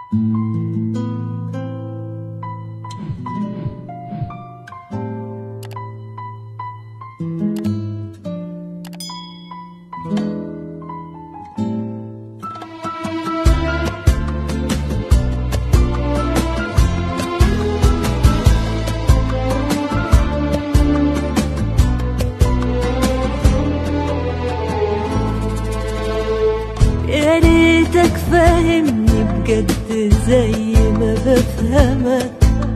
يا ريتك فاهمني بجد زي ما بفهمك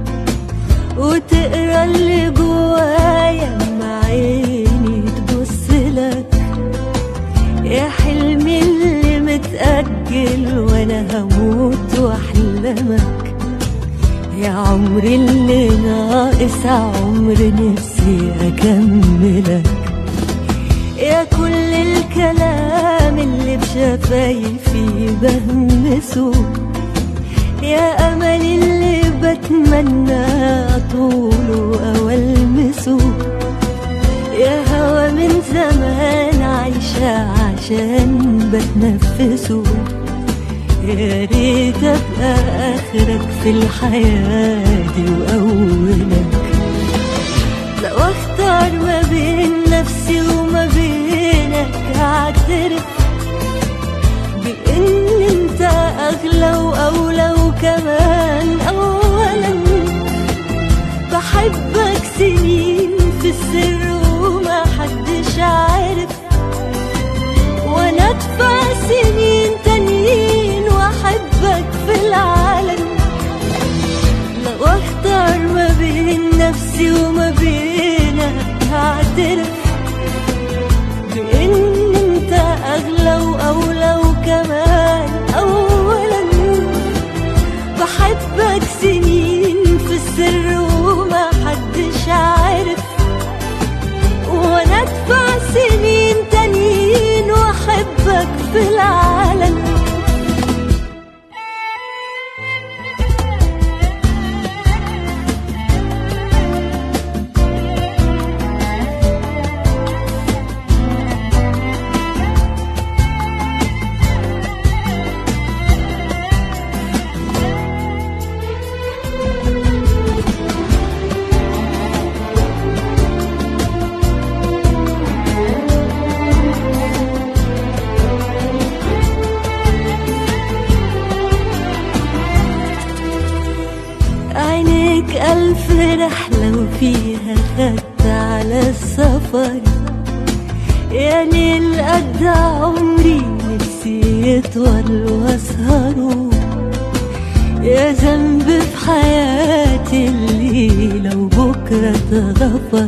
وتقرا اللي جوايا مع عيني تبص لك يا حلمي اللي متأجل وانا هموت واحلمك يا عمري اللي ناقص عمر نفسي اكملك يا كل الكلام اللي بشفايفي بهمسه يا أمل اللي بتمنى طوله أو ألمسه يا هوا من زمان عايشة عشان بتنفسه يا ريت أبقى آخرك في الحياة دي وأولك لو اختار ما بين نفسي وما بينك هعترف بان انت اغلى واولى وكمان اولا بحبك سنين في السر وما حدش عارف وانا ادفع سنين تانيين واحبك في العالم لو اختار ما بين نفسي وما بينك هعترف بان انت اغلى واولى وكمان اولا بحبك سنين في السر وما حدش عارف وانا ادفع سنين تانيين واحبك في العالم عينيك ألف رحلة وفيها خدت على السفر يا ليل قد عمري نفسي يطول واسهره يا ذنب في حياتي اللي لو بكرة اتغفر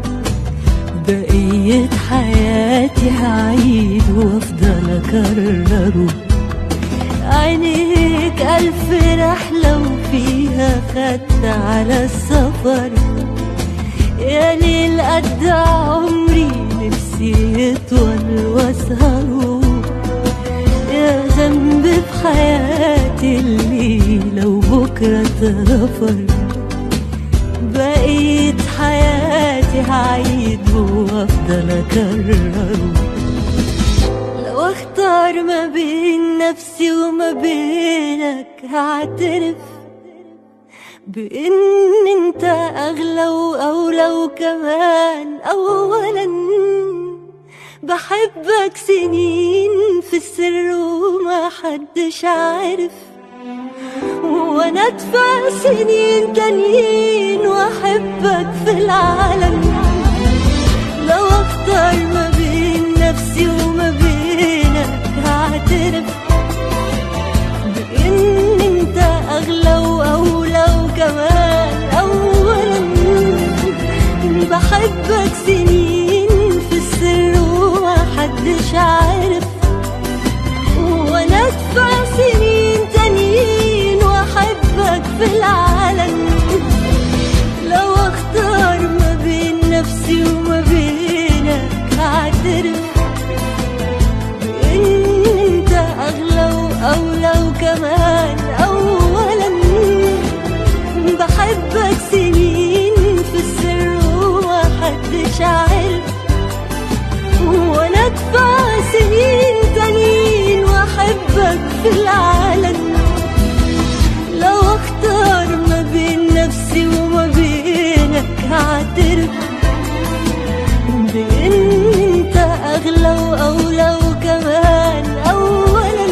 بقية حياتي هعيد وافضل اكرره عينيك ألف رحلة وفيها خدت على السفر يا ليل قد عمري نفسي يطول واسهره يا ذنب في حياتي اللي لو بكرة اتغفر بقيت حياتي هعيد وافضل اكرره لو اختار ما بين نفسي وما بينك هعترف بان انت اغلى واولى وكمان اولا بحبك سنين في السر وما حدش عارف وانا ادفع سنين تانيين واحبك في العالم لو اختار ما بين نفسي وما بينك هعترف بان انت اغلى واولى وكمان اولا بحبك سنين في السر وما حدش عارف وانا ادفع سنين تانيين واحبك في العالم لو اختار ما بين نفسي وما بينك هعترف بان انت اغلى واولى وكمان اولا بحبك سنين في السر وما حدش عارف وانا ادفع سنين تانيين واحبك في العالم بعترف بإن انت أغلى وأولى وكمان أولا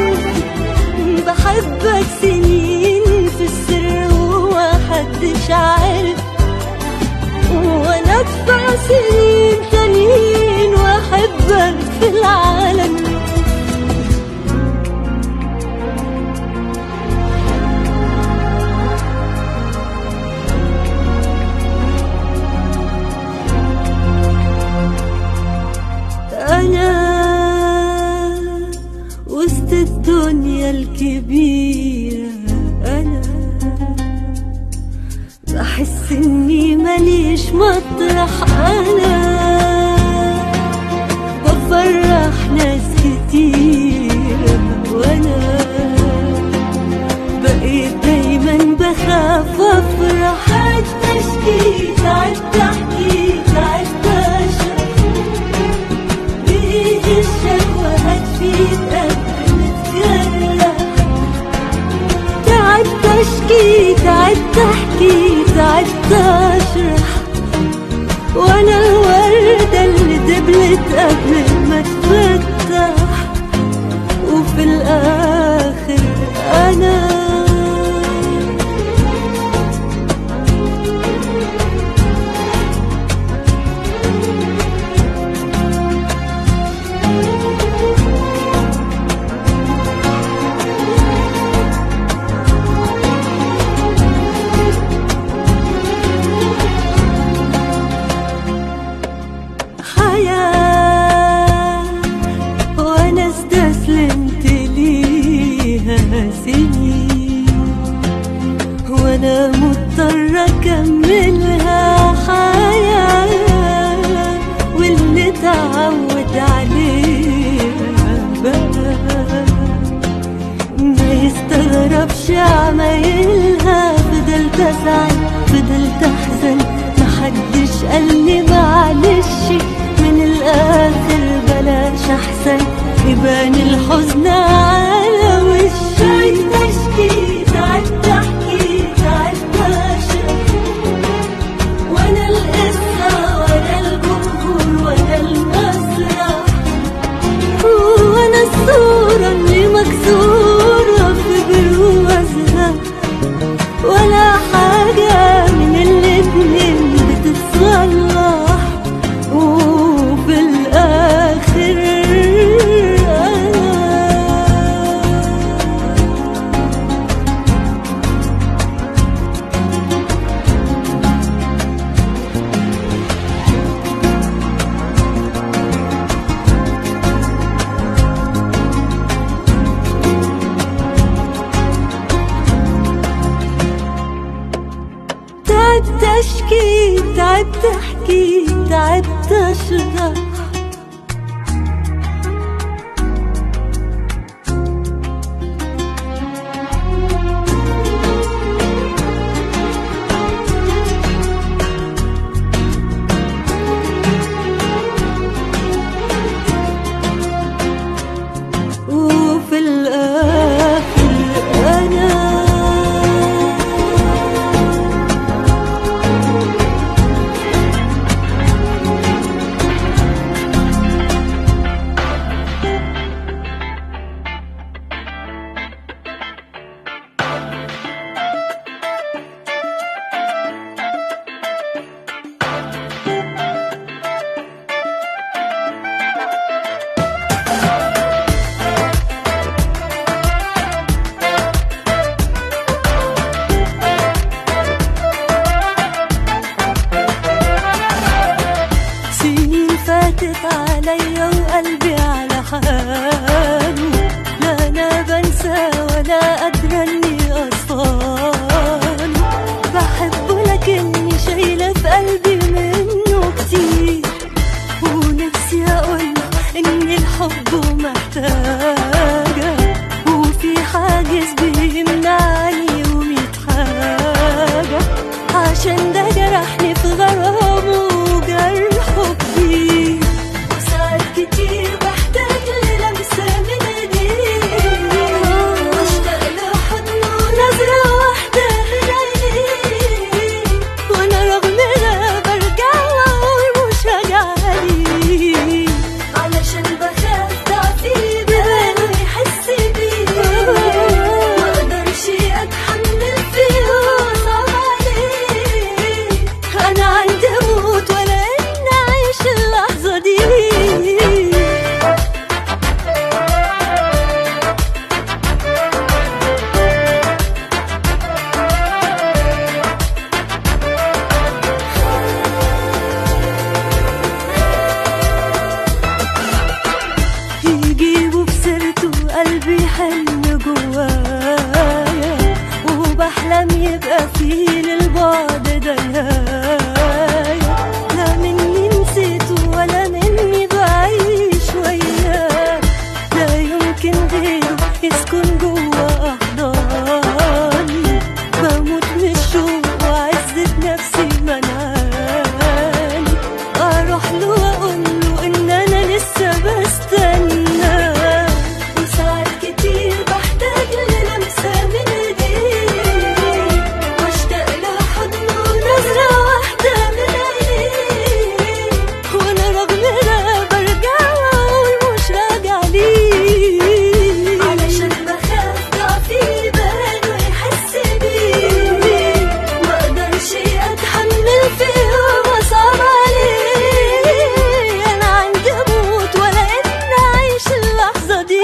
بحبك سنين في السر ومحدش عارف وانا ادفع سنين تانيين واحبك في العالم انا وسط الدنيا الكبيرة انا بحس اني ماليش مطرح انا بفرح ناس كتير وانا بقيت دايما بخاف افرح قعدت اشكي قعدت احكي قعدت اشرح بايد الشكوى هتفيد قبل نتجرح تعبت اشكي تعبت احكي تعبت اشرح وانا الوردة اللي دبلت قبل ما تفتح وفي الاخر انا حياة وأنا استسلمت ليها سنين وأنا مضطرة أكملها حياة واللي تعود عليها بقى ما يستغربش عمايلها فضلت أزعل فضلت أحزن محدش قالي معلش من الآخر بلاش أحسن يبان الحزن على وشي تعبت أشكي تعبت أحكي تعبت أشرح وأنا القصة وأنا الجمهور وأنا المسرح وانا الصورة اللي مكسورة في بروزها ولا حاجة من الاتنين بتتصلح وفي الآخر أنا تعبت اشكي تعبت احكي تعبت اشرح وفي الآخر أنا سنين فاتت عليا وقلبي على حاله لا انا بنسى ولا قادرة اني اصفاله بحبه لكني شايلة في قلبي منه كتير ونفسي اقول ان الحب محتاجة وفي حاجز بيمنعني وميت حاجة عشان ده جرحني في غرامه وجرحه كبير وساعات كتير بحتاج للمسة من ايديه بشتاق له جوايا وبحلم يبقى فيه للبعد ده نهاية لا مني نسيته ولا مني بعيش وياه لا يمكن غيره يسكن جوا أحضاني بموت من الشوق وعزة نفسي منعاني أروح له وأقول له إن أنا لسه بستنى وساعات كتير بحتاج للمسة من إيديه واشتاق لحضنه ونظرة واحدة من عينيه وأنا رغم ده برجع وأقول مش راجع ليه علشان بخاف ضعفي يبان ويحس بيه ما اقدرش اتحمل فيه وصعب عليه انا عندي اموت ولا ان اعيش اللحظه دي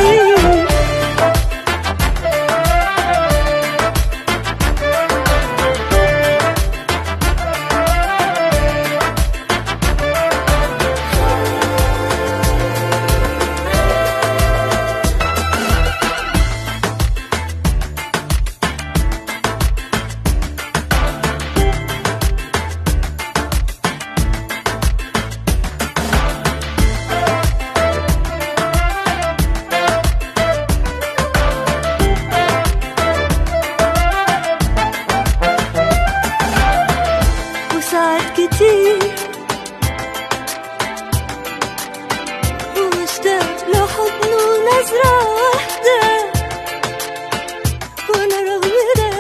وساعات كتير واشتاق لحضن ونظرة واحدة وانا رغم ده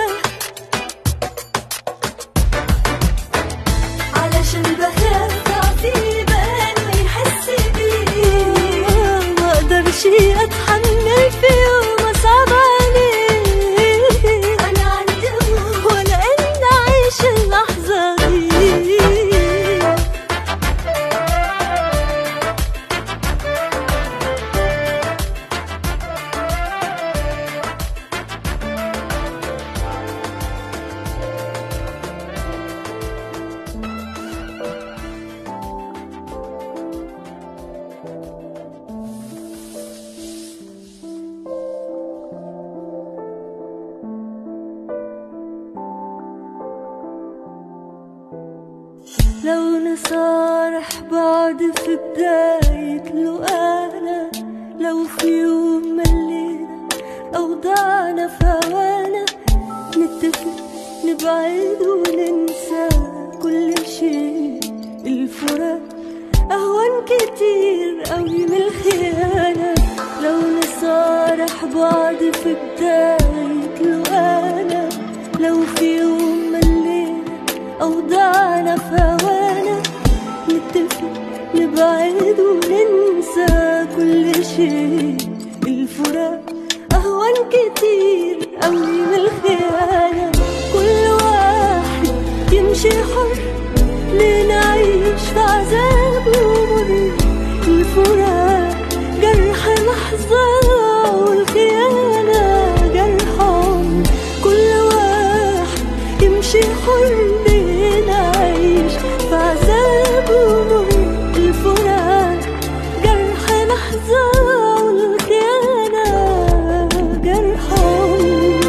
علشان بخاف ضعفي يبان ويحس بيه ما اقدرش اتحمل فيه وما صعب عليه انا عندي هموم ولا ان اعيش اللحظه دي لو نصارح بعض في بداية لقانا لو في يوم ملينا أو ضعنا في هوانا نتفق نبعد وننسى كل شيء الفراق أهون كتير أوي من الخيانة لو نصارح بعض في بداية لقانا لو في يوم ملينا أو ضعنا في هوانا نتفق نبعد وننسى كل شيء الفراق أهون كتير أوي من الخيانة كل واحد يمشي حر لنعيش في عذاب ومر الفراق جرح لحظة والخيانة جرح عمر كل واحد يمشي حر لنعيش في عذاب ومر الفراق جرح لحظة والخيانة جرح عمر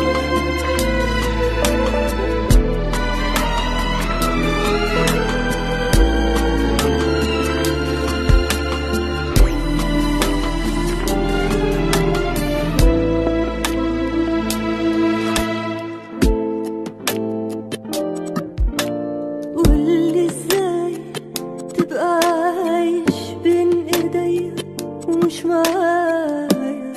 قولي ازاي تبقى عايش بين ايديا ومش معايا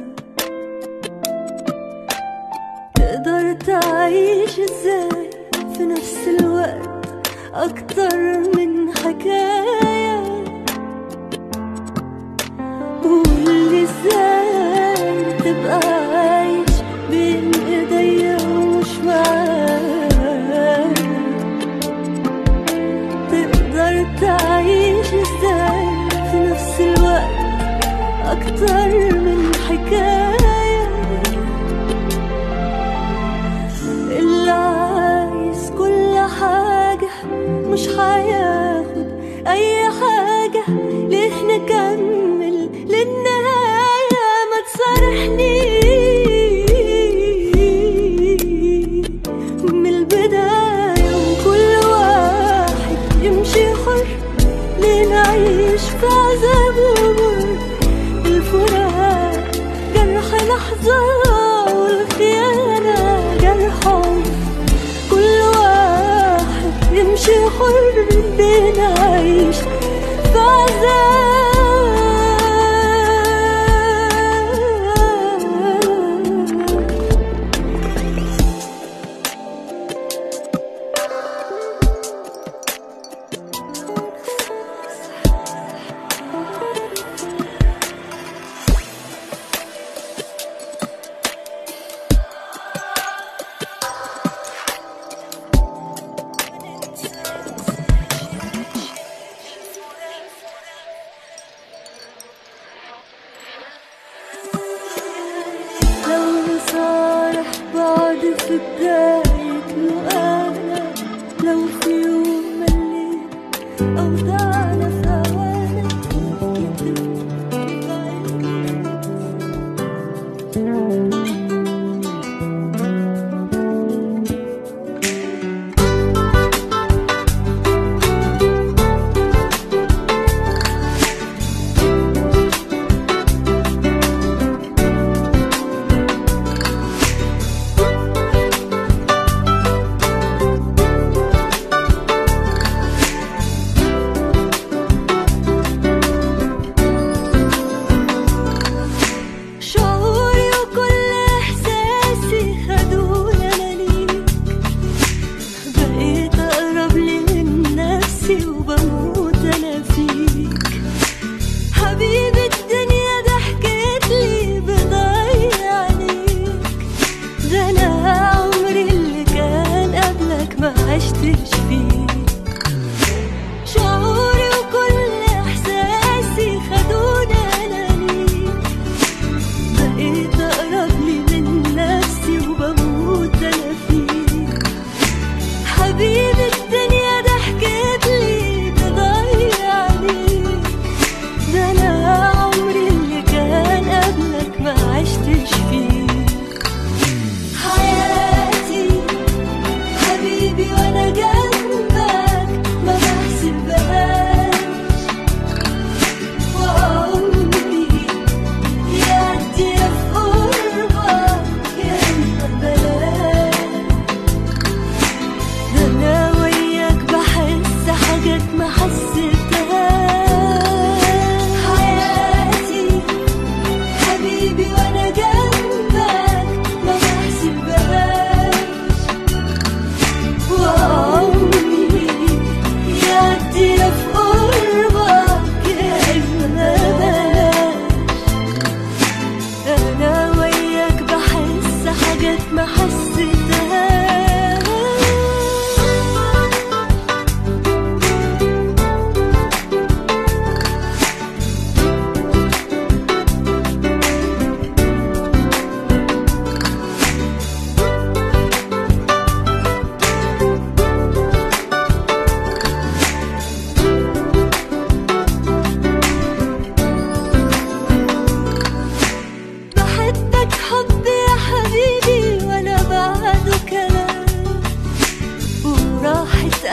تقدر تعيش ازاي في نفس الوقت اكتر من حكاية قولي ازاي تبقى عايش بين ايديا ومش معايا تقدر تعيش ازاي في نفس الوقت اكتر من حكاية اللي عايز كل حاجة مش هياخد اي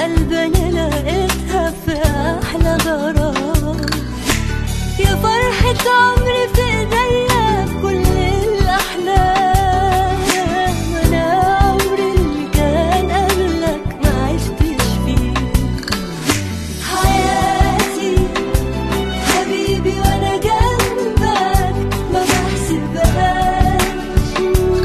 قلب انا لقيتها في احلى غرام يا فرحة عمري في ايديا بكل الاحلام انا عمري اللي كان قبلك ما عشتش فيه حياتي حبيبي وانا جنبك ما بحسبهاش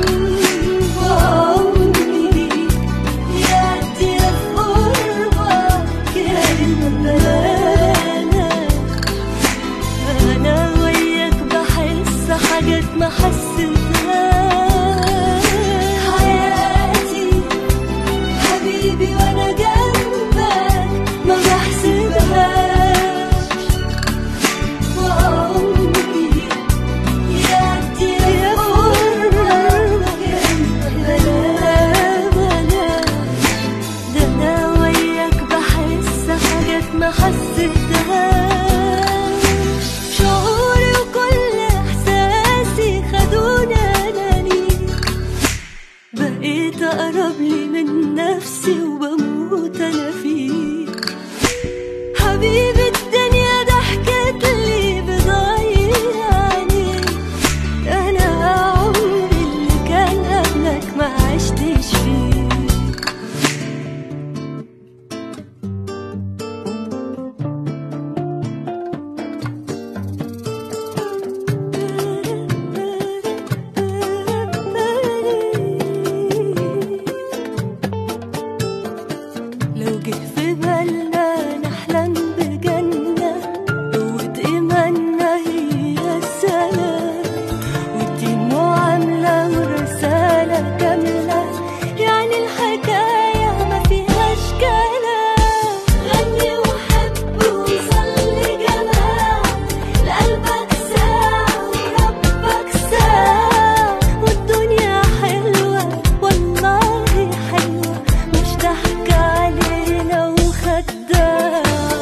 وعمري يعدي في قربك يا المبانة انا وياك بحس حاجات ما حسيتهاش حياتي حبيبي وانا جنبك ما بحسبهاش وعمري يعدي يا قربك يا بلاش ده انا وياك بحس حاجات ما حسيتهاش شعوري وكل احساسي خدوني انا ليك بقيت اقرب لي من نفسي وبموت انا فيك حبيبي الدنيا ضحكت لي بضيعني انا عمري اللي كان قبلك ما عشتش فيه لو جه في بالنا نحلم بجنة قوة إيماننا هي السلام والدين معاملة ورسالة كاملة يعني الحكاية ما فيهاش كلام غني وحب وصلي جمال لقلبك ساعة وربك ساعة والدنيا حلوة والله حلوة مش ضحك علينا وخداع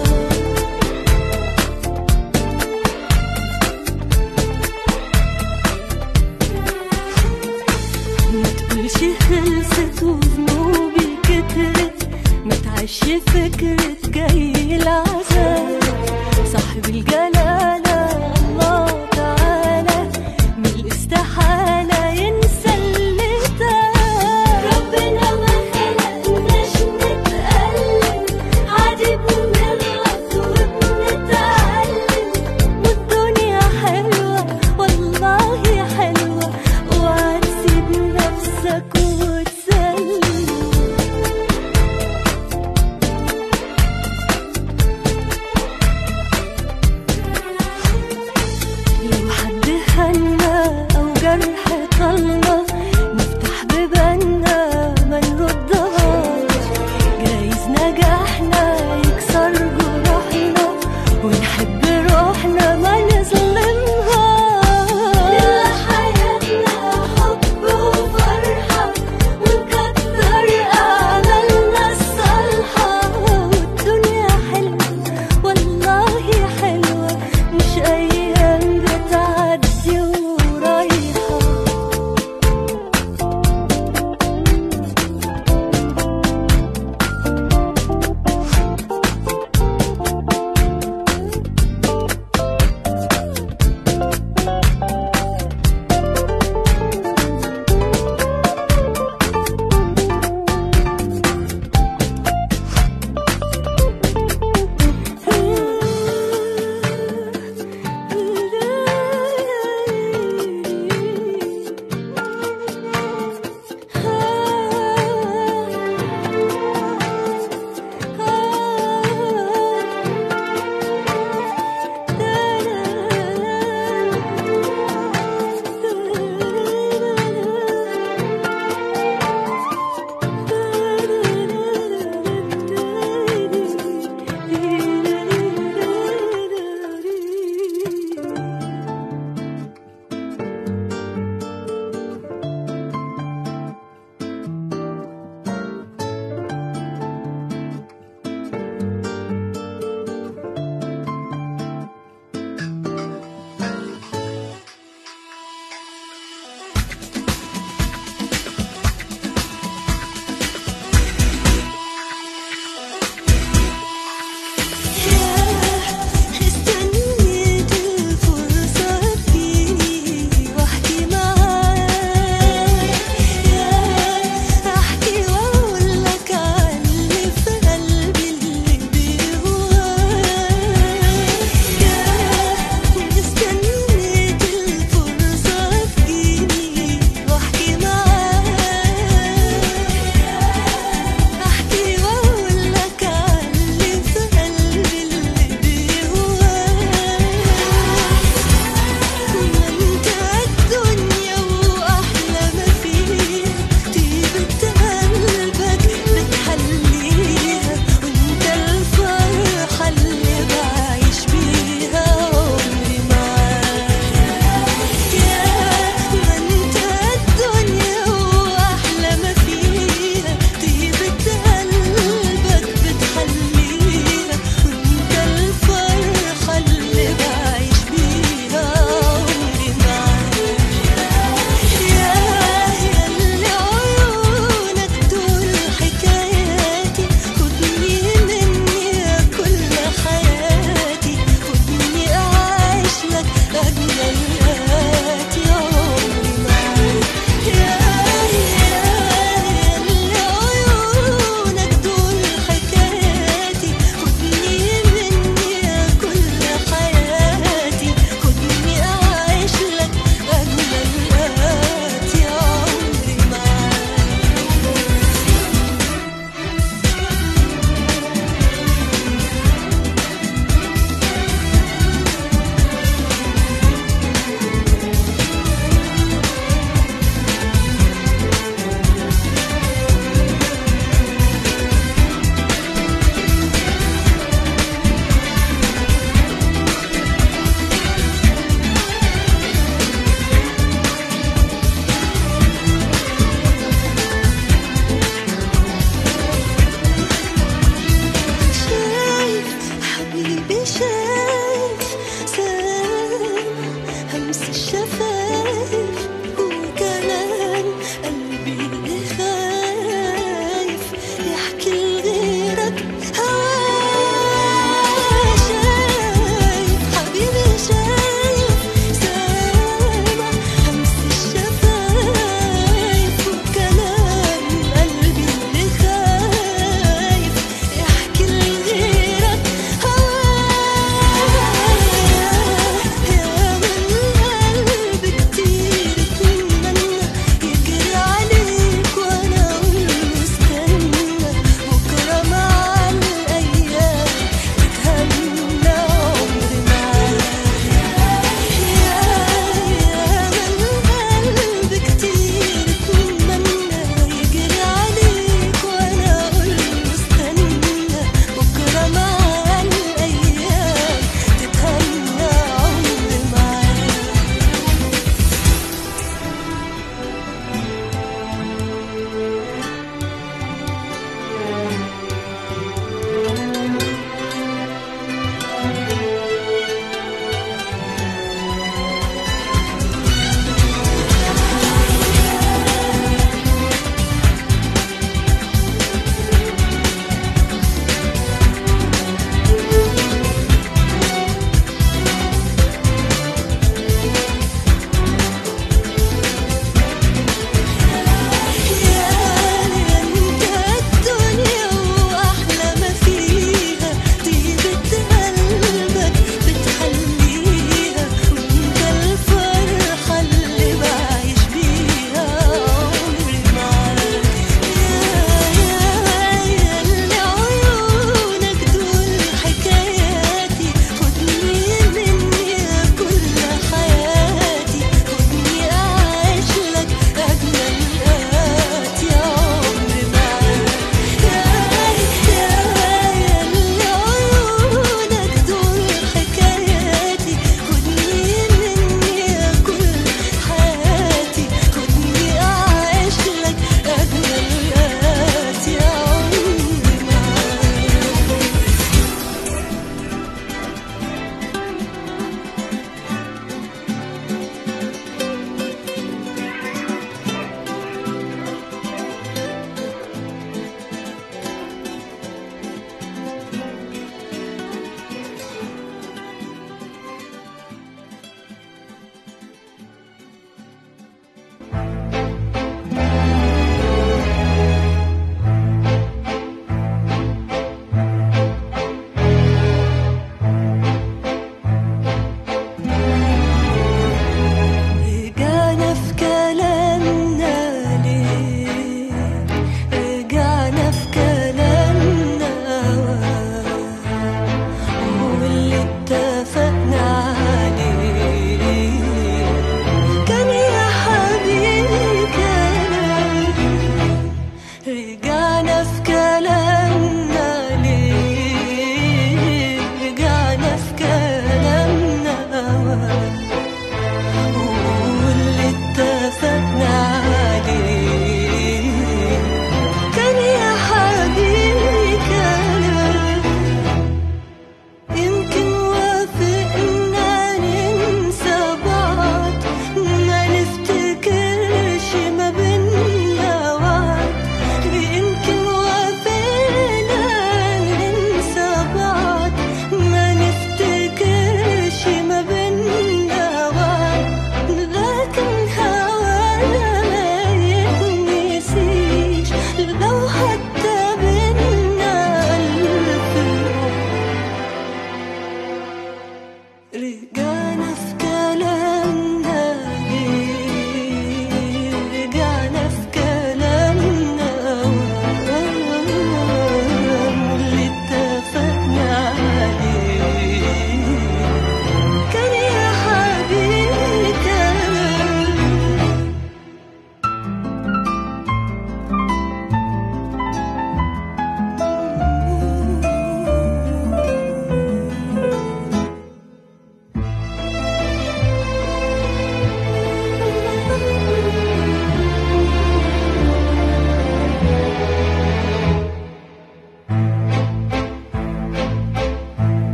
ما تقولش خلصت وذنوبي كترت ما تعيش فكرة جاي العذاب صاحب الجلالة الله تعالى من الاستحالة ينسى اللي تاب ربنا ما خلقناش نتألم عادي بنغلط وبنتعلم والدنيا حلوة والله حلوة وهتسيب نفسك وتسلم لو حد خنا أو جرح طلنا نفتح بيباننا ما نردهاش جايز نجاحنا يكسر جروحنا ونحب روحنا ما نظلمهاش نبقى حياتنا حب وفرحة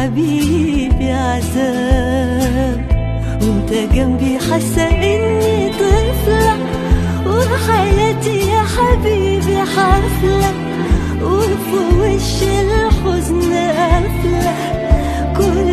حبيبي عذاب وانت جنبي حاسة اني طفلة وحياتي يا حبيبي حفلة وفي وش الحزن قافلة كل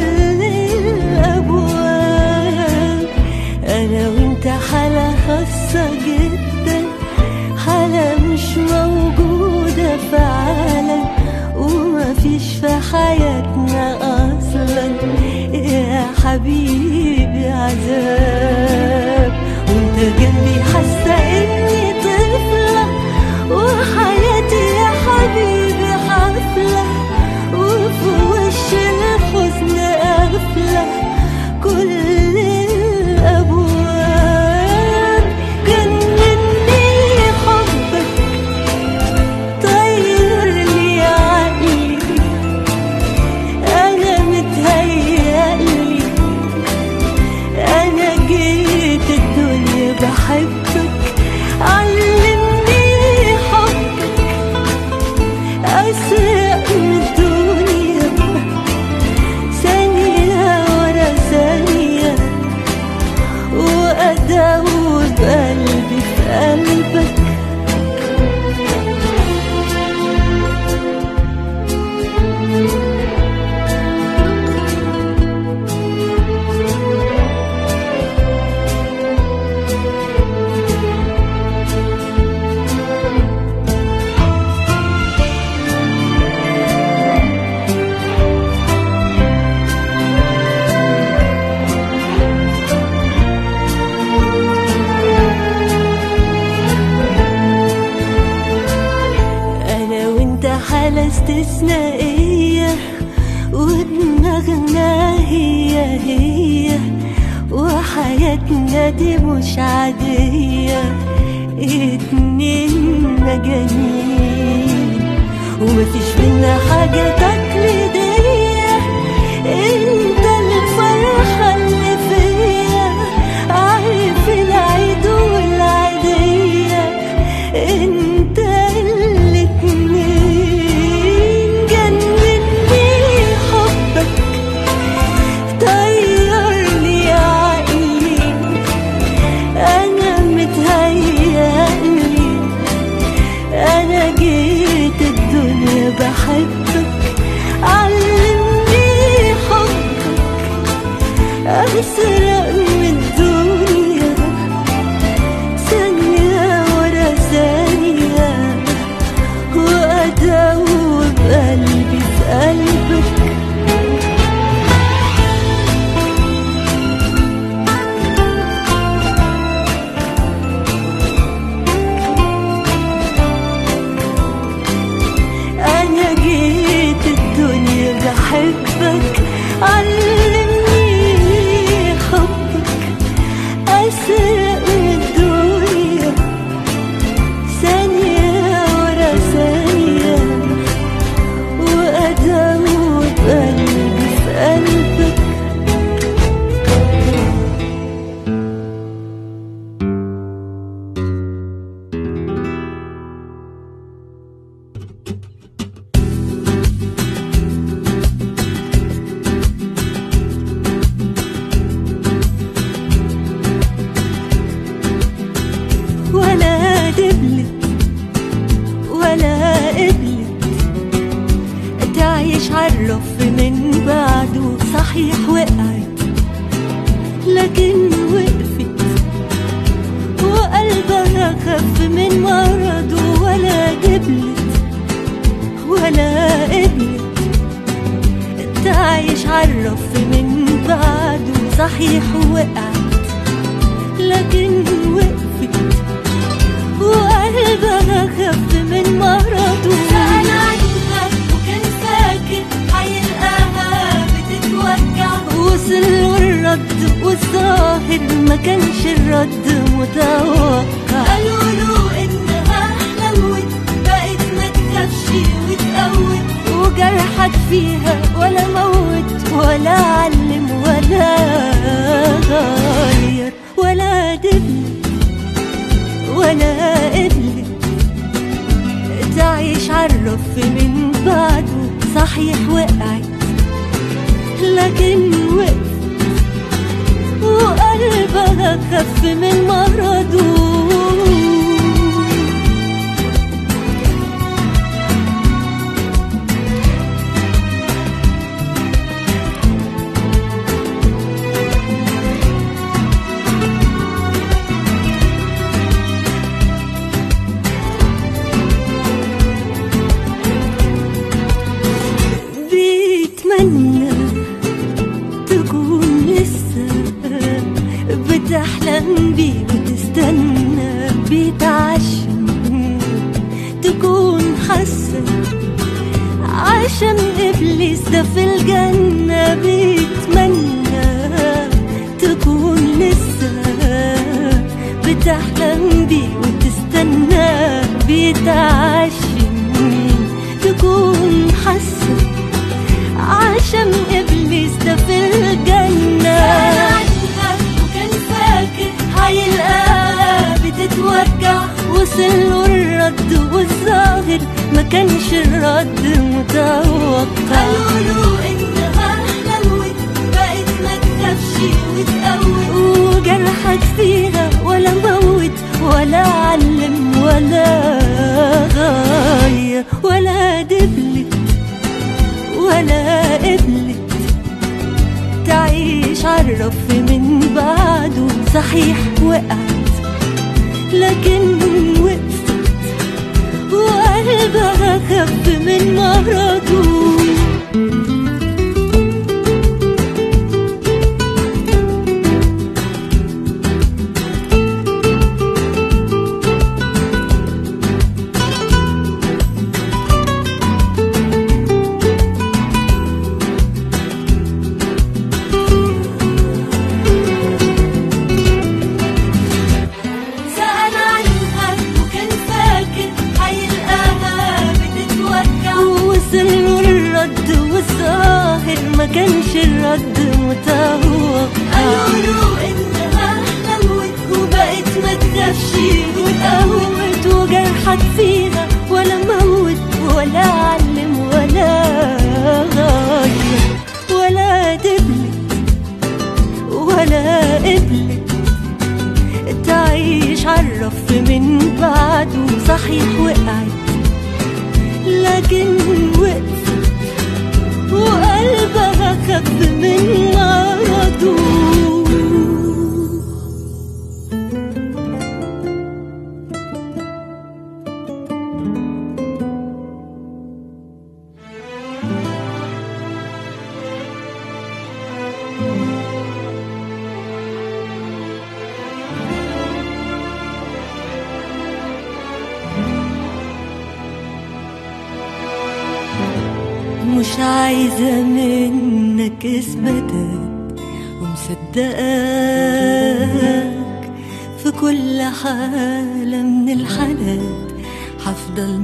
الأبواب أنا وانت حالة خاصة جدا حالة مش موجودة في عالم ومفيش في حياتنا أصلا يا حبيبي عذاب وانت جنبي حاسة إني طفلة وحياتي يا حبيبي حفلة وفي وش الحزن قافلة كل الأبواب جنني حبك طير لي عقلي أنا متهيألي أنا جيت الدنيا بحبك علمني حبك أسرق من الدنيا ثانية ورا ثانية وأدور قلبي في قلبك أنا وأنت حالة استثنائية ودماغنا هي هي وحياتنا دي مش عادية اتنين مجانين ومفيش بينا حاجة تقليدية انت الفرحة اللي فيا عارف العيد والعيدية انت الاتنين جنني حبك طيرني عقلي انا متهيألي انا جيت الدنيا بحبك علمني حبك اسرق من الدنيا ثانية ورا ثانية وأدوب قلبي في قلبك أنا جيت الدنيا بحبك علمني حبك أسرق من الدنيا ثانية ورا ثانية وأدوب قلبي في قلبك ولا دبلت ولا قبلت تعيش عالرف من بعده صحيح وقعت لكن وقفت وقلبها خف من مرضه ولا دبلت ولا قبلت تعيش عالرف من بعده صحيح وقعت لكن وقفت وقلبها خف من مرضه سأل عنها وكان فاكر هيلقاها بتتوجع وصل له الرد والظاهر ما كانش الرد متوقع قالوا له انها حلوت بقت ما تخافش وتقوت وجرحك فيها ولا موت ولا علم ولا غير ولا دبل ولا قبلت تعيش عالرف من بعده صحيح وقعت لكن وقف وقلبها خف من مرضه بيتمنى تكون لسه بتحلم بيه وتستنى بيتعشم تكون حاسة عشان إبليس ده في الجنة بيتمنى تكون لسه بتحلم بيه وتستنى بيتعشم تكون حاسة عشان ابليس ده في الجنة وكان فاكر هيلقاها بتتوجع وصل له الرد والظاهر ما كانش الرد متوقع قالوا له انها حلوت بقت ما تخافش وتقوي وجرحك فيها ولا موت ولا علم ولا غاية ولا دبلت ولا قبلت تعيش عالرف من بعده صحيح وقعت لكن وقفت وقلبها خف من مرضه سأل عنها وكان فاكر هيلقاها بتتوجع ووصل له الرد والظاهر ما كانش الرد متوقع قالوا له انها حلوت وبقت ما تخافش وتقوت وجرحك فيها ولا موت ولا علم ولا غاية ولا دبلت ولا قبلت تعيش عالرف من بعده صحيح وقعت لكن وقفت وقلبها خف من مرضه مش عايزة منك اثباتات ومصدقاك في كل حالة من الحالات هفضل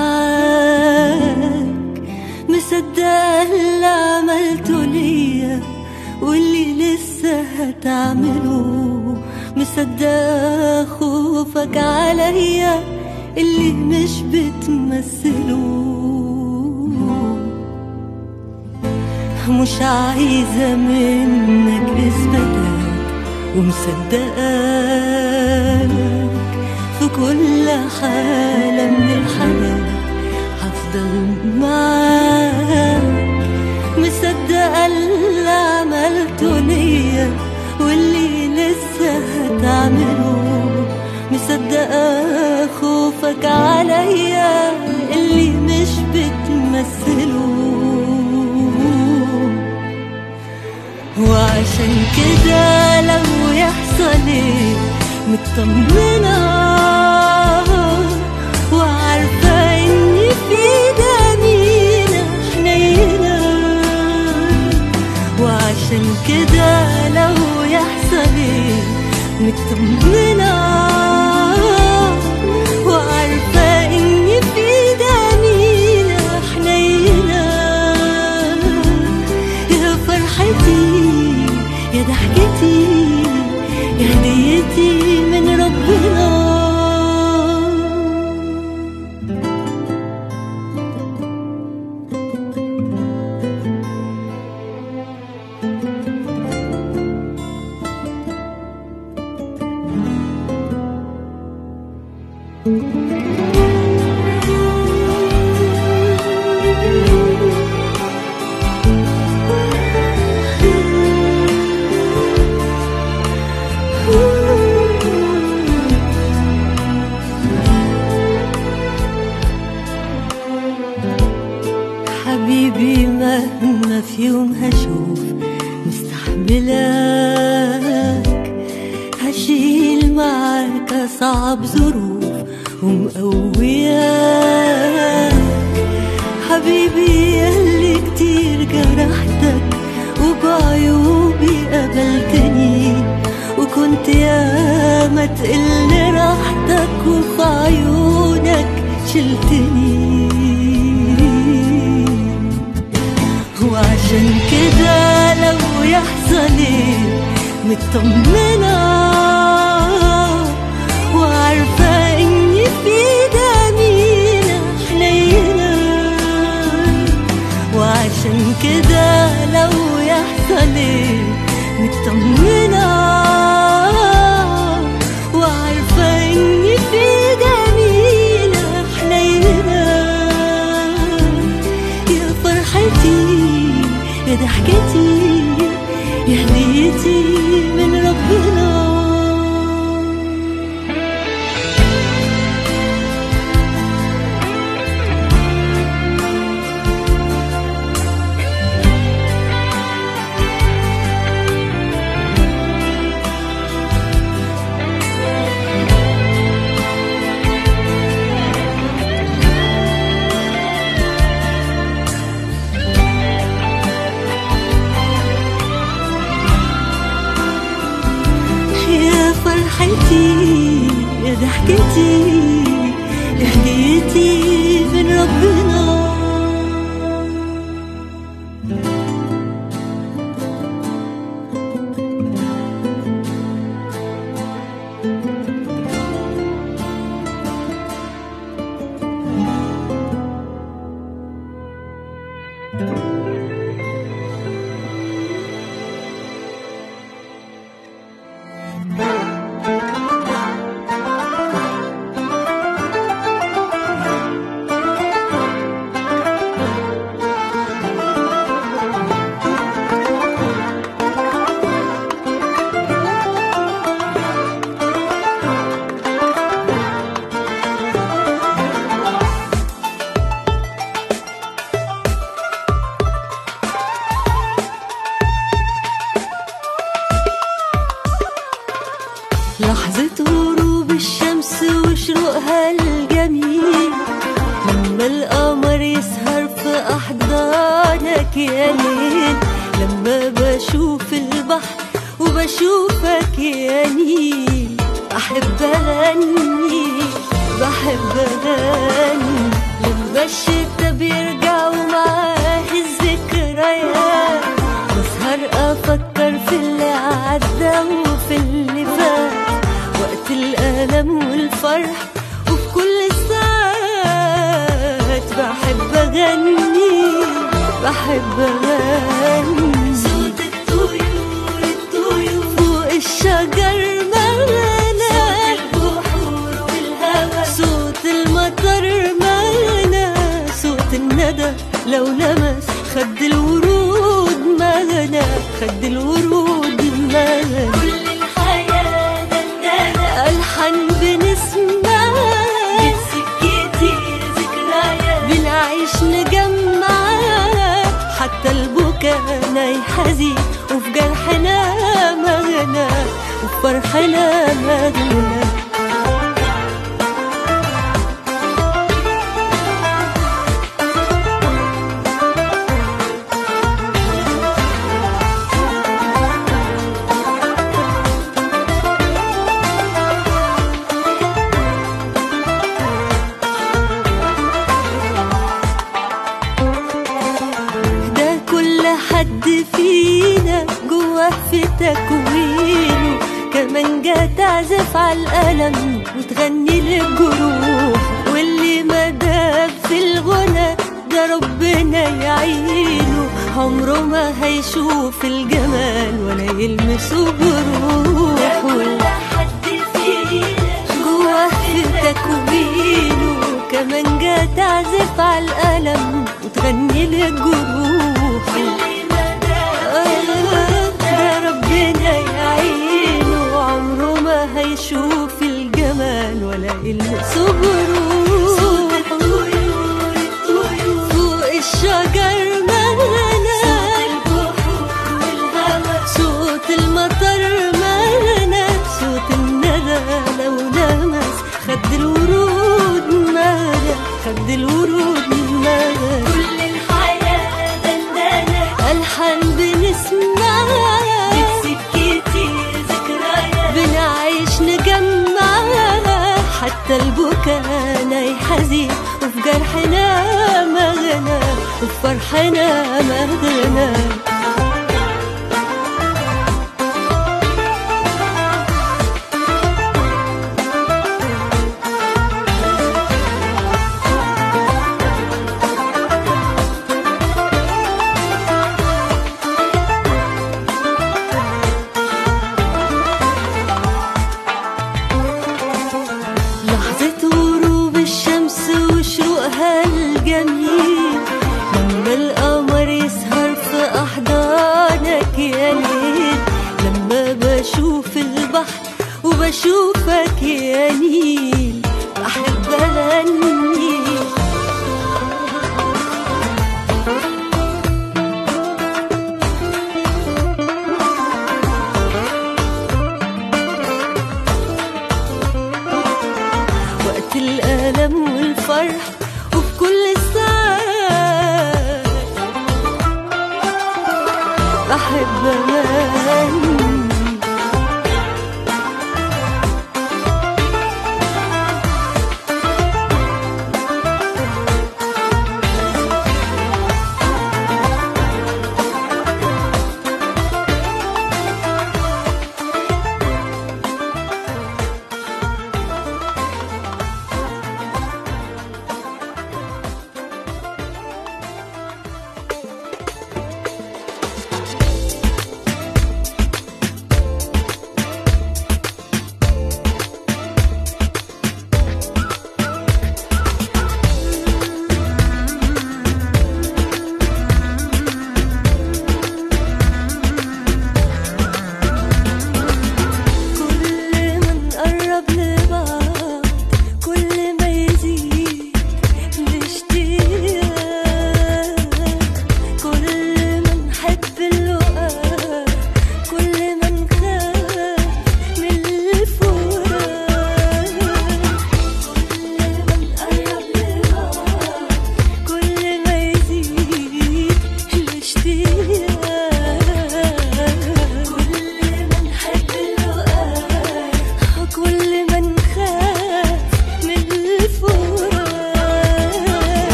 معاك مصدقة اللي عملته ليا واللي لسه هتعمله مصدقة خوفك عليا اللي مش بتمثله مش عايزة منك إثباتات ومصدقاك في كل حالة من الحالات هفضل معاك مصدقة اللي عملته ليا واللي لسه هتعمله مصدقة خوفك عليا اللي مش بتمثله وعشان كده لو يحصل ايه مطمنة وعارفة اني في دمينا حنينة وعشان كده لو يحصل ايه مطمنة وعارفة اني في دمينا حنينة يا فرحتي يا ضحكتي يا هديتي من ربنا يوم هشوف مستحملك هشيل معاك أصعب ظروف ومقوياك حبيبي يلي كتير جرحتك وبعيوبي قبلتني وكنت ياما تقل راحتك وفي عيونك شلتني وعشان كده لو يحصل ايه مطمنة وعارفة اني في دمينا حنينة وعشان كده لو يحصل ايه مطمنة وعارفة اني في دمينا حنينة يا فرحتي يا ضحكتي يا هديتي من ربنا يا فرحتي يا ضحكتي يا هديتي من ربنا لحظة غروب الشمس وشروقها الجميل لما القمر يسهر في أحضانك يا ليل لما بشوف البحر وبشوفك يا نيل أحب أغني بحب أغني لما الشتا بيرجع ومعاه الذكريات بسهر أفكر في اللي عدى وفي اللي فات وقت الألم والفرح وفي كل الساعات بحب أغني بحب أغني صوت الطيور الطيور فوق الشجر مغنى البحور والهوى صوت المطر مغنى صوت الندى لو لمس خد الورود مغنى خد الورود مغنى كل الحياة دندنة ألحن بنسمعها بسكتي ذكريات بنعيش نجمعها حتى البكا حزين وفي جرحنا مغنى وفي فرحنا مغنى ده كل حد فينا جوه في تكوينه كمان جا تعزف على الألم وتغني للجروح واللي ما داب في الغنى ده ربنا يعينه عمره ما هيشوف الجمال ولا يلمسه بروحه جوه في تكوينه كمان جا تعزف على الألم وتغني للجروح آه، ده ربنا يعينه عمره ما هيشوف الجمال ولا يلمسه بروح فوق الشجر مغنى وفي فرحنا مغنى لحظة غروب الشمس وشروقها الجميل لما القمر يسهر في أحضانك يا ليل لما بشوف البحر وبشوفك يا نيل بحب أغني وقت الألم والفرح وفي كل الساعات بحب أغني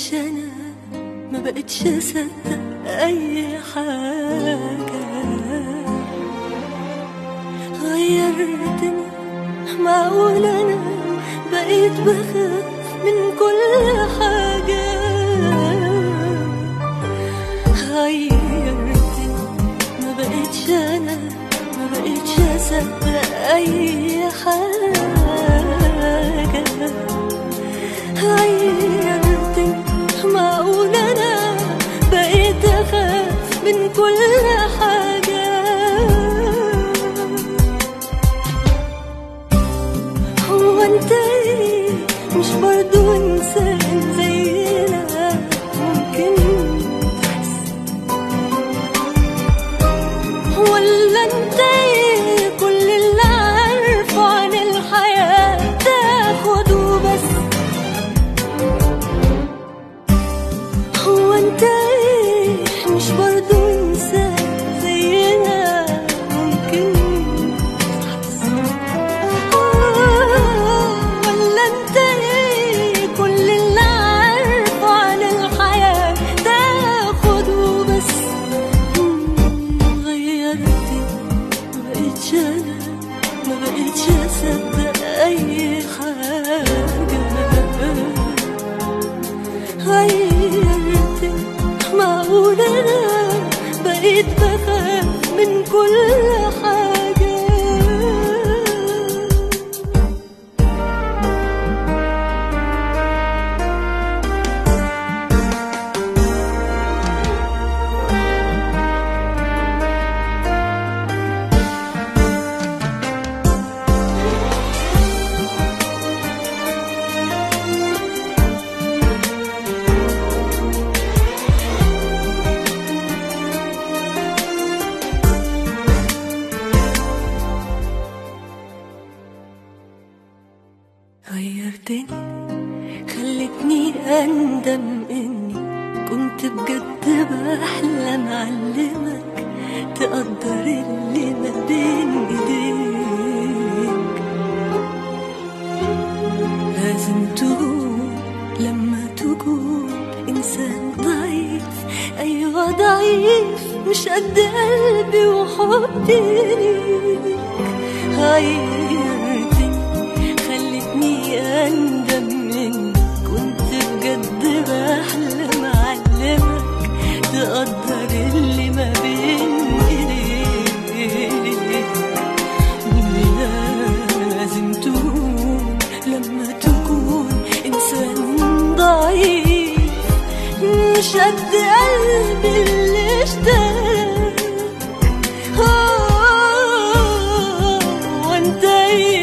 بقتش انا ما بقتش اصدق اي حاجة غيرتني معقول انا بقيت بخاف من كل حاجة غيرتني ما بقتش انا ما بقتش اصدق اي حاجة غيرتني معقول انا بقيت اخاف من كل حاجة هو انت ايه مش برضو انسان زينا ممكن تحس ولا انت ايه كل اللي عارفه عن الحياة تاخده بس هو انت ايه مش برضو انسان زينا ممكن تحس ولا انت ايه كل اللي عارفه عن الحياة تاخده بس مم، غيرتني ما بقتش انا ما بقتش اصدق اي حاجة غيرتني معقول انا بقيت بخاف من كل حاجة غيرتني خلتني أندم إني كنت بجد بحلم أعلمك تقدر اللي ما بين إيديك لازم تقول لما تقول إنسان ضعيف أيوة ضعيف مش قد قلبي وحبي ليك غيرتني خلتني أندم إني كنت بجد بحلم أعلمك تقدر اللي ما بين إيديك لازم تقول لما تكون إنسان ضعيف مش قد قلبي اللي اشتاق آه، وانت ايه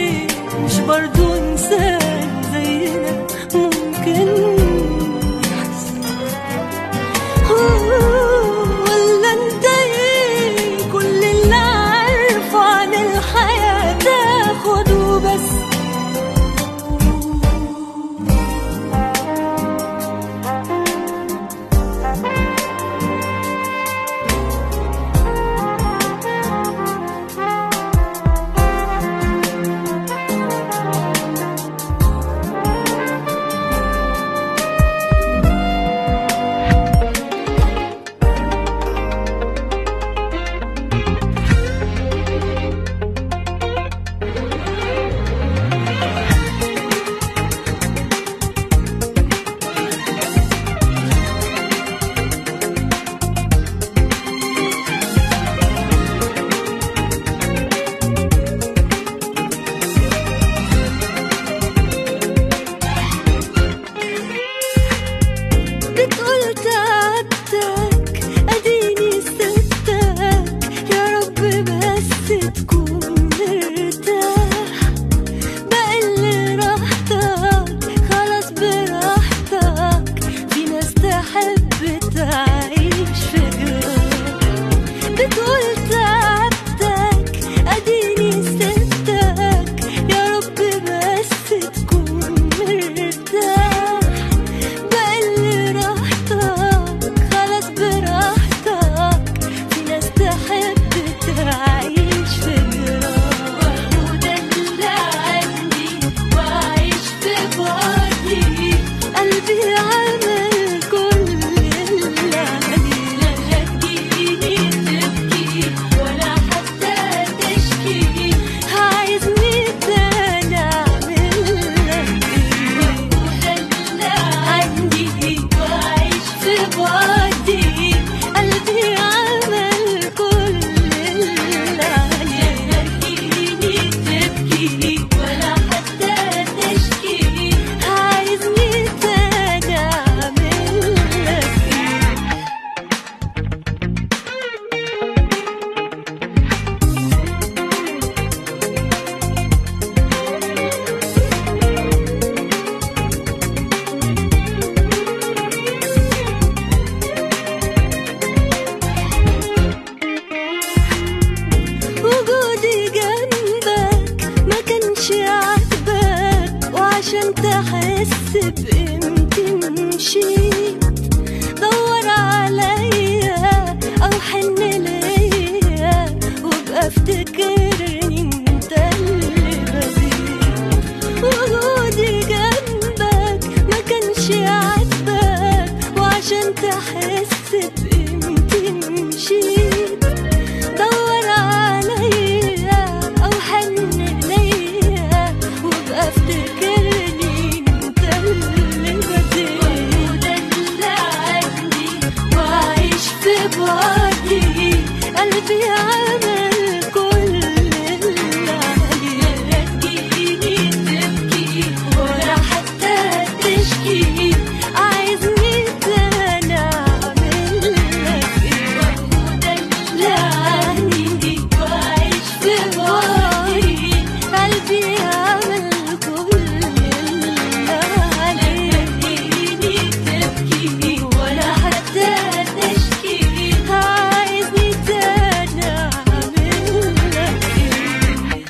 وبفتكرني انت اللي بزيد وجودي جنبك ما كانش عاجبك وعشان تحس بقيمتي مشيت دور عليا او حن ليا وابقى افتكرني انت اللي بزيد وده عندي وعايش في بعدي قلبي عمل كل اللي عليه تجيني تبكي ولا حتى تشكي عايزني تاني اعمل لك ايه وده اللي عندي وعايش في بعدي قلبي عمل كل اللي عليه تجيني تبكي ولا حتى تشكي عايزني تاني اعمل لك ايه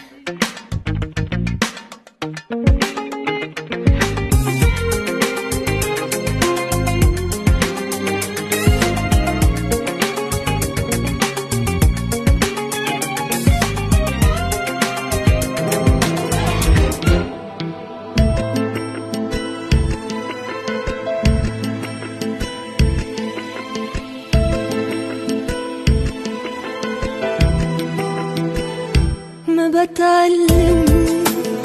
ما بتعلمش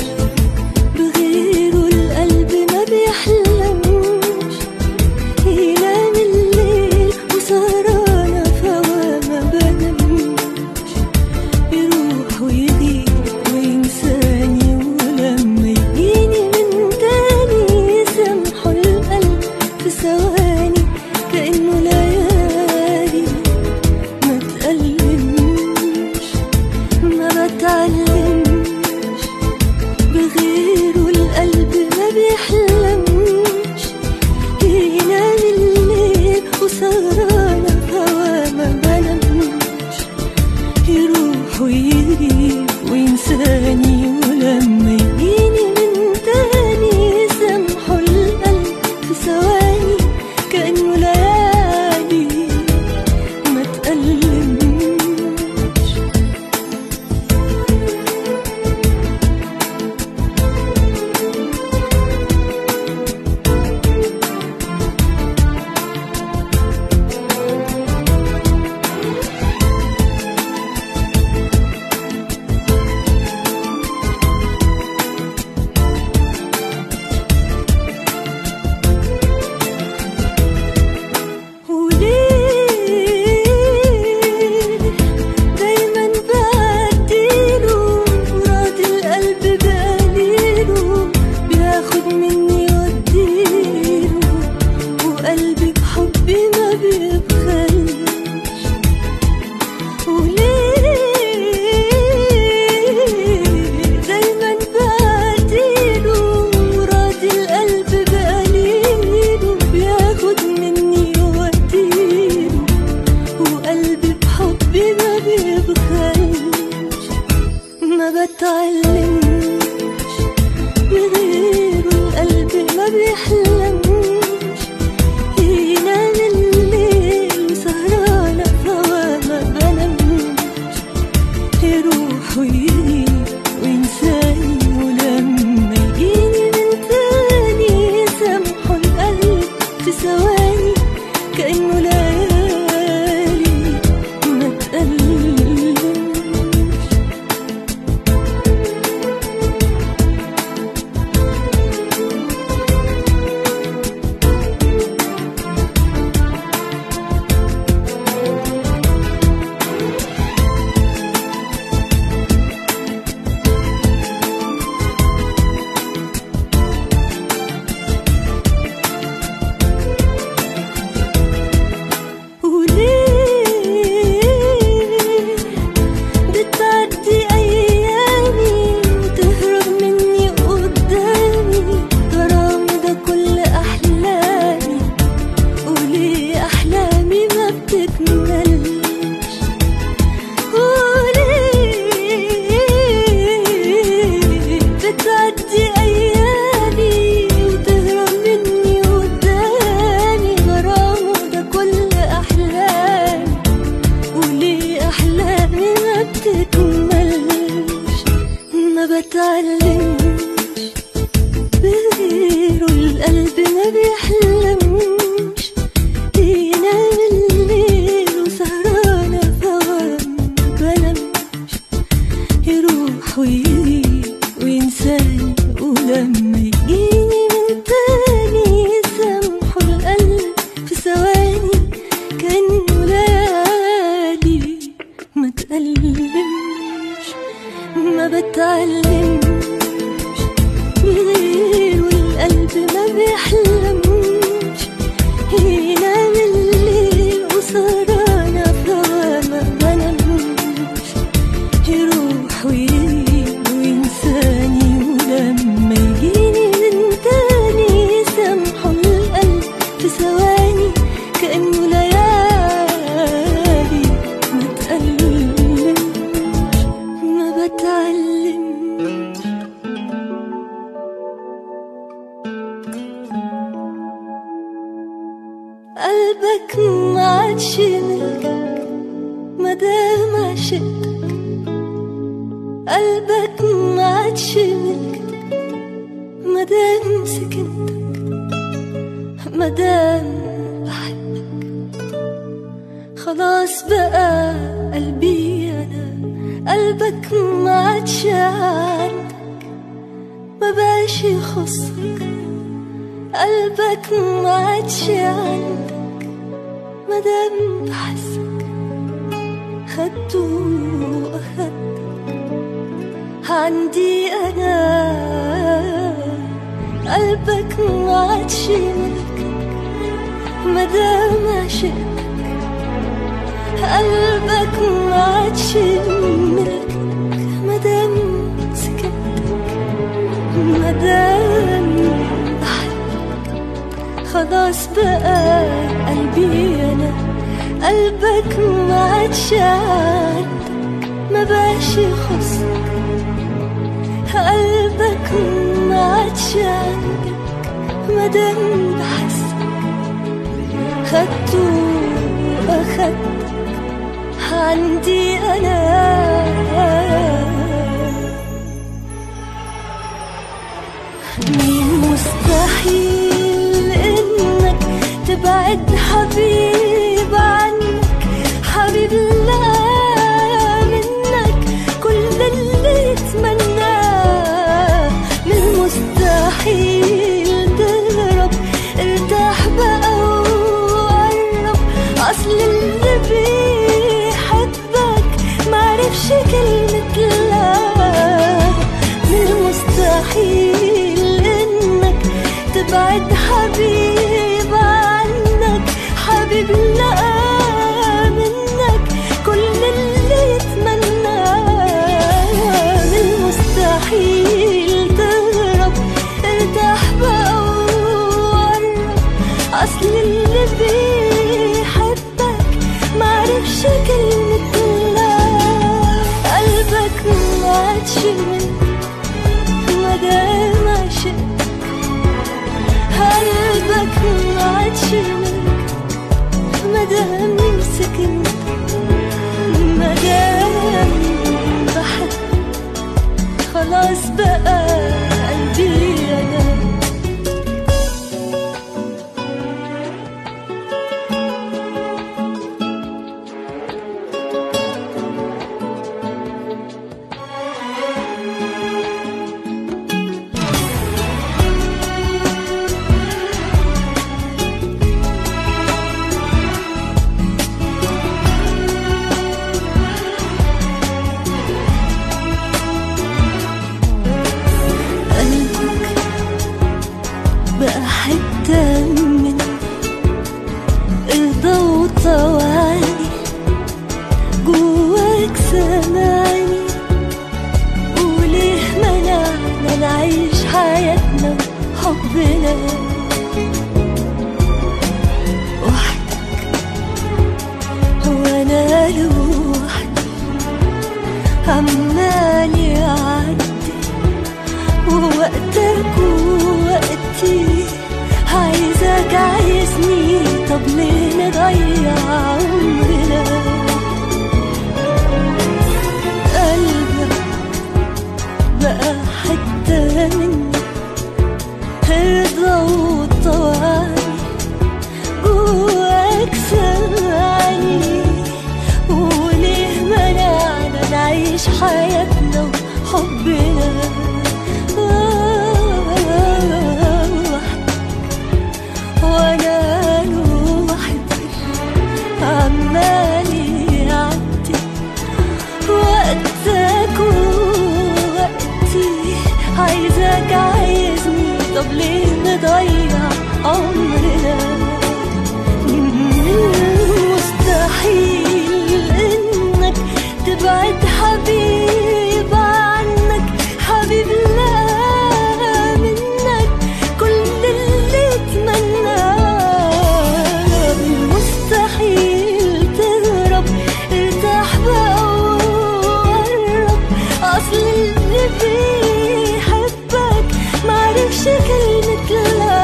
بغيره القلب ما بيحلمش ينام الليل وسهرانة فوا ما بنامش يروح ويغيب وينساني ولما يجيني من تاني يسامحه القلب في ثواني كأنه ليالي ما تألمش ما بتعلمش بغيره القلب ما بيحلمش ينام الليل وسهرانة هوا ما بنامش يروح ويغيب وينساني ولما يجيني من تاني يسامحه القلب في ثواني كأنه ليالي ما تألمش وليه دايما بعديله وراضي القلب بقليله بياخد مني واديله وقلبي بحبي ما بيبخلش وليه دايما بعديله وراضي القلب بقليله بياخد مني واديله وقلبي بحبي ما بيبخلش ما بتعلمش بغيره القلب ما بيحلمش ينام الليل سهرانة فوا ما بنامش يروح ويغيب وينساني ولما يجيني من تاني يسامحه القلب في ثواني كأنه ليالي ما تقلمش بتعلمش بغيره القلب ما بيحلمش ينام الليل وسهرانة في غرام بنامش يروح ويجي وينساني ولما يجيني من تاني يسامحه القلب في ثواني كأنه ليالي ما تألمش ما بتعلمش بغيره القلب ما بيحلمش ينام الليل وسهرانة في هوا ما بنامش يروح ويجي وينساني ولما يجيني من تاني يسامحه القلب في ثواني كأنه ليالي ما تألمش ما بتعلمش قلبك ما عادش ملكك مادام عشقتك قلبك ما عادش ملكك مادام سكنتك مادام بحبك خلاص بقى قلبي انا قلبك ما عادش عندك ما بقاش يخصك قلبك ما عادش عندك مادام بحسك خدته واخدتك عندي انا قلبك ما عادش ملكك مادام عشقتك قلبك ما عادش ملكك مادام سكتك مادام بحبك خلاص بقى قلبي انا قلبك ما عادش عندك ما بقاش يخصك قلبك ما عادش عندك مادام بحسك خدته واخدتك عندي انا مين مستحيل انك تبعد حبيب عنك حبيب لا منك كل اللي اتمناه من مستحيل تهرب ارتاح بقى وقرب اصل اللي بيحبك معرفش كلمة لا من المستحيل انك تبعد حبيب عنك حبيب لا منك كل اللي يتمناه من المستحيل تهرب ارتاح بقى وقرب اصل اللي بيحبك معرفش كلمة لا قلبك ما عادش منك مادام عشقتك قلبك ما عادش منك مادام سكنتك مادام بحبك خلاص بقى قلبي انا قلبك بقى حتة مني رضا وطواني جواك سامعني وليه منعنا نعيش حياتنا وحبنا وحدك وانا لوحدي عمال يعدي ووقتك ووقتي عايزك عايزني طب ليه نضيع عمرنا قلبك بقى حياتنا وحبنا وانا لوحدي عمال يعدي وقتك ووقتي عايزك عايزني طب ليه نضيع عمرنا مستحيل انك تبعد حبيب عنك حبيب لا منك كل اللي اتمناه مستحيل تهرب ارتاح بقى وقرب اصل اللي بيحبك معرفش كلمة لا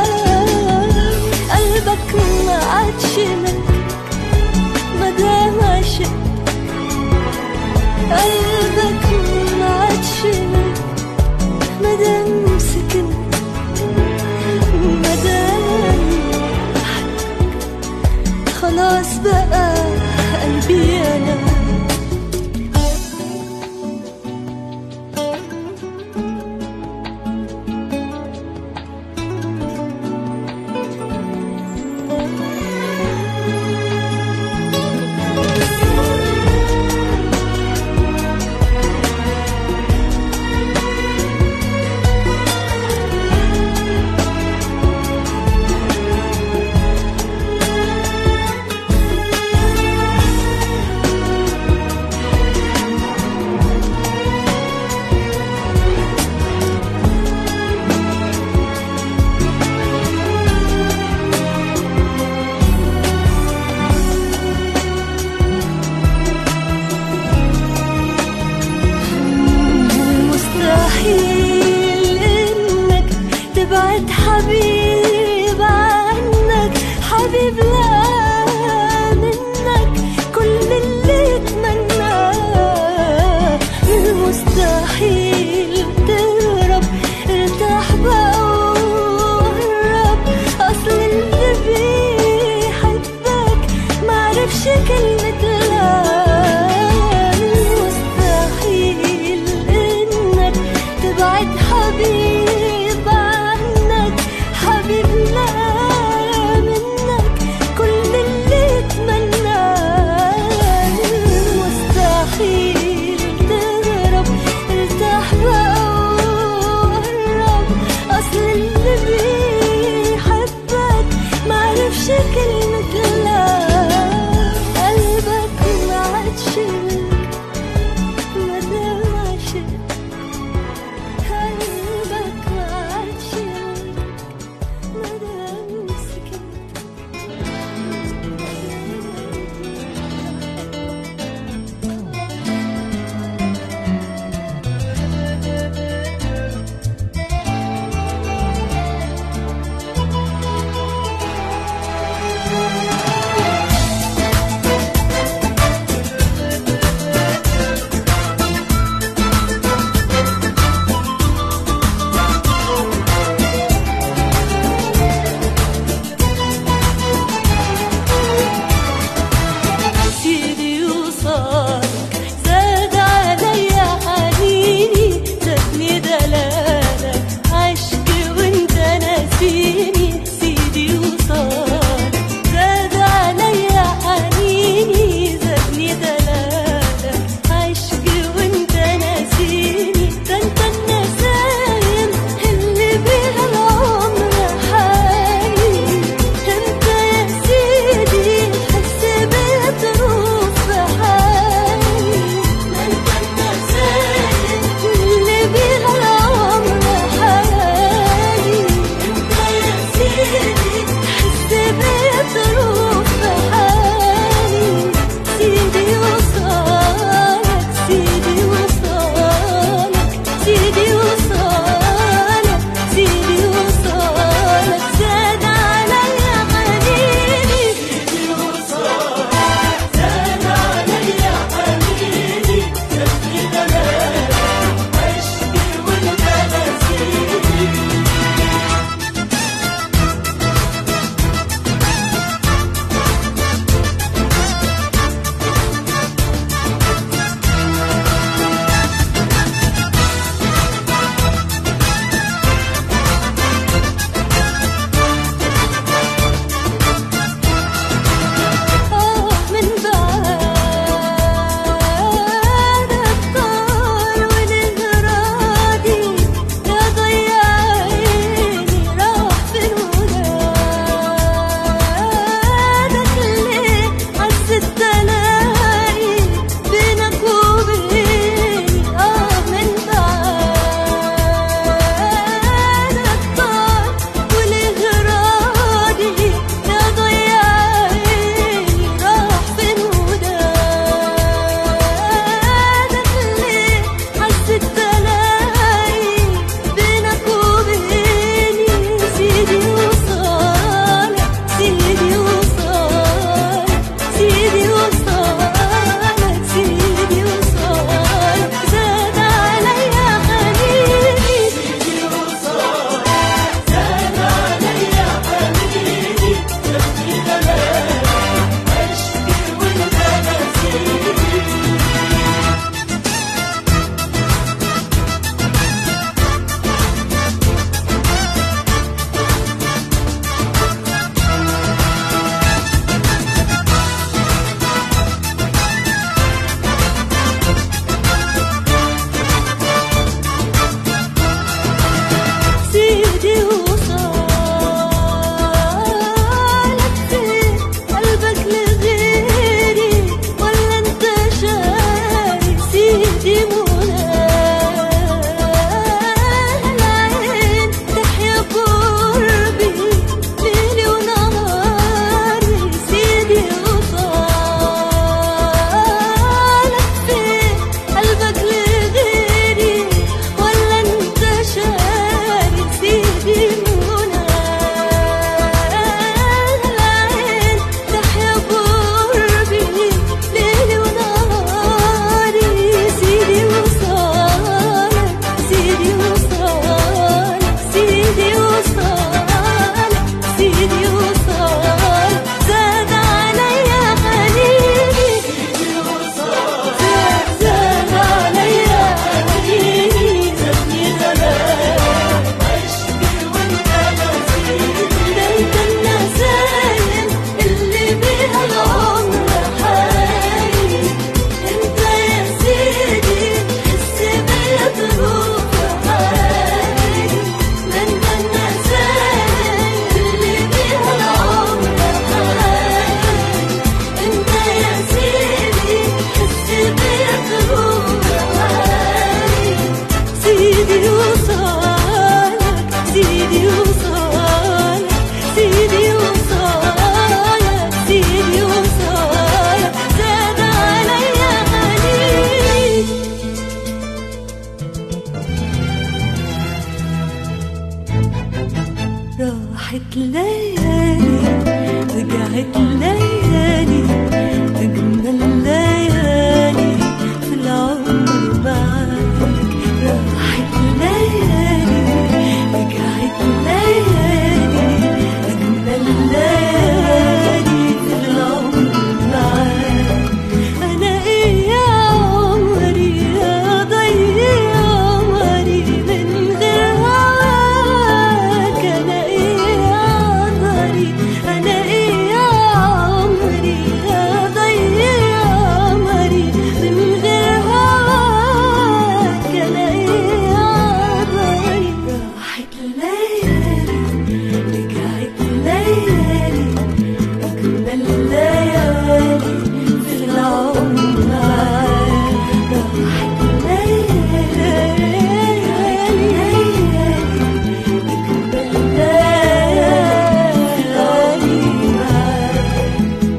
قلبك ما عادش ملك مدام عشق قلبك ما عادش ملك مدام سكن مدام خلاص بقى قلبي انا مستحيل انك تبعد حبيب عنك حبيب لا منك كل اللي اتمناه مستحيل تهرب ارتاح بقى وقرب اصل اللي بيحبك معرفش كلمة لا مستحيل انك تبعد حبيب عنك راحت ليالي رجعت ليالي أجمل ليالي في العمر معاك راحت ليالي رجعت ليالي أجمل ليالي في العمر معاك أنا إيه يا عمري يا ضيع عمري من غير هواك أنا إيه يا عمري أنا إيه يا عمري يا ضيع عمري من غير هواك أنا إيه يا عمري راحت ليالي رجعت ليالي أجمل ليالي في العمر معاك راحت ليالي أجمل ليالي معاك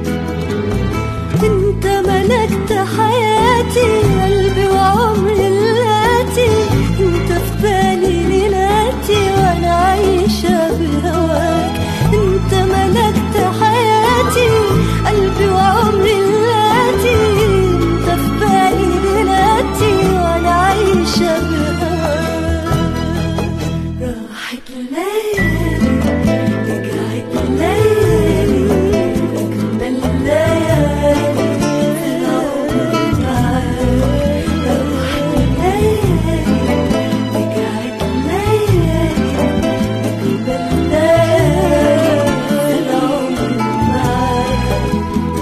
انت ملكت حياتي قلبي وعمري اللاتي انت في بالي ليلاتي وانا عايشة بهواك انت ملكت حياتي قلبي وعمري اللاتي انت في بالي ليلاتي وانا عايشة بهواك راحت ليالي رجعت ليالي أجمل ليالي في العمر معاك راحت ليالي رجعت ليالي أجمل ليالي في العمر معاك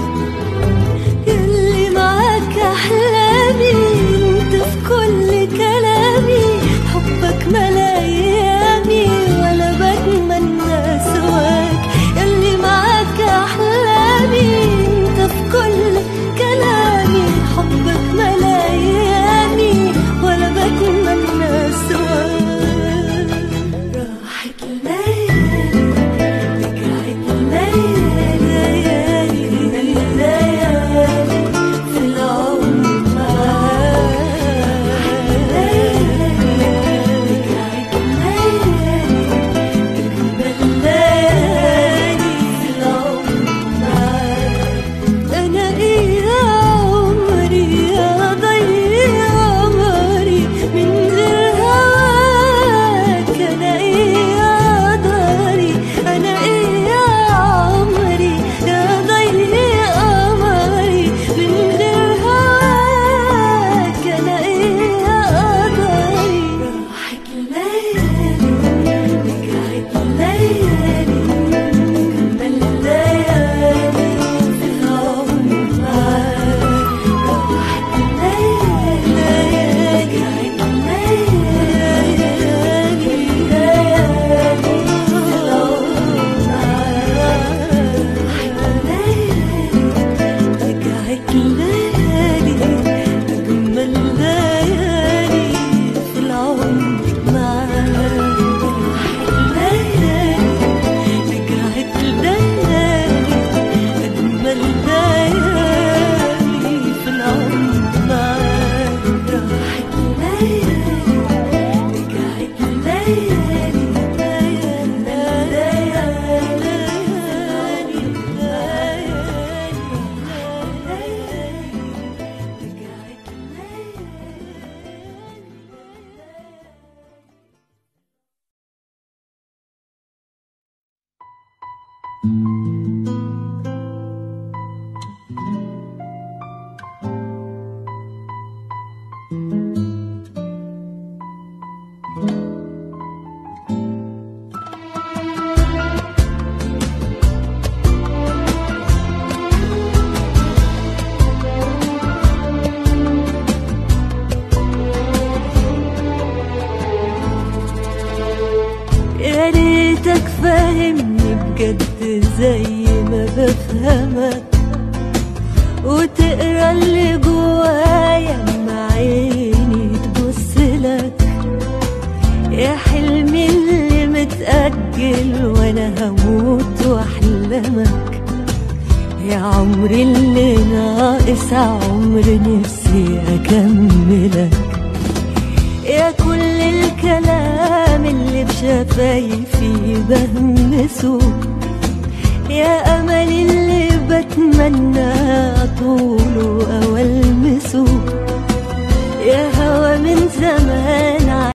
يلي معاك أحلامي انت في كل كلامي حبك ملا أيامي ولا بتمنى سواك يلي معاك أحلامي انت في كل كلامي حبك ملا أيامي ولا بتمنى سواك راحت ليالي رجعت ليالي ليالي في العمر معاك رجعت ليالي أجمل ليالي في العمر معاك أنا إيه يا عمري يا ضيع عمري من غير هواك أنا إيه يا داري أنا إيه يا عمري يا ضيع عمري من غير هواك أنا إيه يا داري راحت ليالي رجعت ليالي أجمل ليالي في العمر معاك راحت ليالي رجعت ليالي ليالي في العمر معاك راحت ليالي رجعت ليالي أجمل ليالي في العمر معاك راحت ليالي رجعت ليالي أجمل ليالي في العمر معاك راحت ليالي رجعت ليالي يا ريتك فاهمني بجد زي ما بفهمك وتقرا اللي جوايا مع عيني تبص لك يا حلمي اللي متأجل وانا هموت واحلمك يا عمري اللي ناقص عمر نفسي اكملك يا كل الكلام اللي شفايفي بهمسه يا أمل